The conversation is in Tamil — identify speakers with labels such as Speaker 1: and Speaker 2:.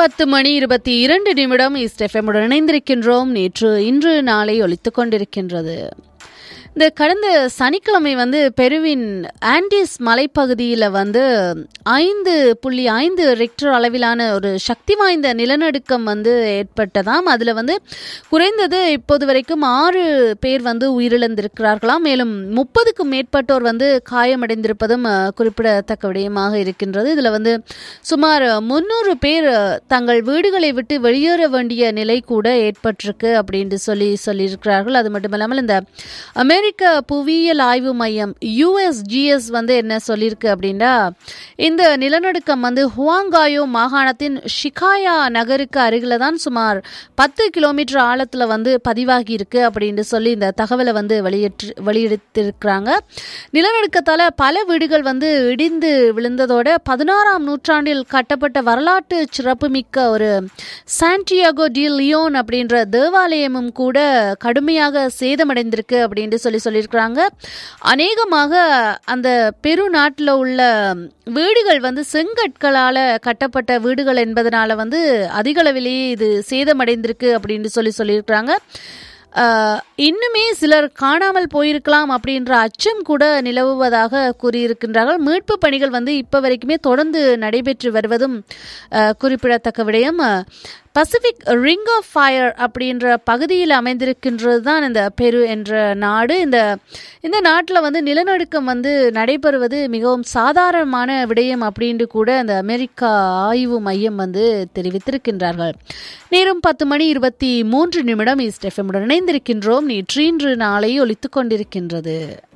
Speaker 1: பத்து மணி இருபத்தி இரண்டு நிமிடம் ஈஸ்ட் எஃப்எம்முடன் இணைந்திருக்கின்றோம் நேற்று இன்று நாளை ஒலித்துக் கொண்டிருக்கின்றது இந்த கடந்த சனிக்கிழமை வந்து பெருவின் ஆண்டிஸ் மலைப்பகுதியில் வந்து ஐந்து புள்ளி ஐந்து ரெக்டர் அளவிலான ஒரு சக்தி வாய்ந்த நிலநடுக்கம் வந்து ஏற்பட்டதாம் அதில் வந்து குறைந்தது இப்போது வரைக்கும் ஆறு பேர் வந்து உயிரிழந்திருக்கிறார்களாம் மேலும் முப்பதுக்கும் மேற்பட்டோர் வந்து காயமடைந்திருப்பதும் அஹ், குறிப்பிடத்தக்க விடயமாக இருக்கின்றது இதில் வந்து சுமார் முந்நூறு பேர் அஹ், தங்கள் வீடுகளை விட்டு வெளியேற வேண்டிய நிலை கூட ஏற்பட்டிருக்கு அப்படின்னு சொல்லி சொல்லியிருக்கிறார்கள் அது மட்டும் இல்லாமல் இந்த அமெரிக்க புவியியல் ஆய்வு மையம் யுஎஸ்ஜிஎஸ் வந்து என்ன சொல்லியிருக்கு அப்படின்னா இந்த நிலநடுக்கம் வந்து ஹுவாங்காயோ மாகாணத்தின் ஷிகாயா நகருக்கு அருகில தான் சுமார் பத்து கிலோமீட்டர் ஆழத்தில் வந்து பதிவாகி இருக்கு அப்படின்னு சொல்லி இந்த தகவலை வந்து வெளியிட்டு வெளியிட்டிருக்கிறாங்க நிலநடுக்கத்தால் பல வீடுகள் வந்து இடிந்து விழுந்ததோட பதினாறாம் நூற்றாண்டில் கட்டப்பட்ட வரலாற்று சிறப்புமிக்க ஒரு சான்டியாகோ டி லியோன் அப்படின்ற தேவாலயமும் கூட கடுமையாக சேதமடைந்திருக்கு அப்படின்னு சொல்லி சொல்லியிருக்கிறாங்க அநேகமாக அந்த பெரு நாட்டில் உள்ள வீடுகள் வந்து செங்கற்களால் கட்டப்பட்ட வீடுகள் என்பதனால வந்து அதிக அளவிலேயே இது சேதமடைந்திருக்கு அப்படின்னு சொல்லி சொல்லியிருக்கிறாங்க ஆஹ், இன்னுமே சிலர் காணாமல் போயிருக்கலாம் அப்படின்ற அச்சம் கூட நிலவுவதாக கூறியிருக்கின்றார்கள் மீட்பு பணிகள் வந்து இப்போ வரைக்குமே தொடர்ந்து நடைபெற்று வருவதும் ஆஹ், குறிப்பிடத்தக்க விடயம் பசிபிக் ரிங் ஆஃப் ஃபயர் அப்படின்ற பகுதியில் அமைந்திருக்கின்றது தான் இந்த பெரு என்ற நாடு இந்த இந்த நாட்டில் வந்து நிலநடுக்கம் வந்து நடைபெறுவது மிகவும் சாதாரணமான விடயம் அப்படின்ட்டு கூட அந்த அமெரிக்கா ஆய்வு மையம் வந்து தெரிவித்திருக்கின்றார்கள் நேரம் பத்து மணி இருபத்தி மூன்று நிமிடம் ஈஸ்ட் எஃப்எம்முடன் இணைந்திருக்கின்றோம் நேற்று இன்று நாளை ஒலித்துக் கொண்டிருக்கின்றது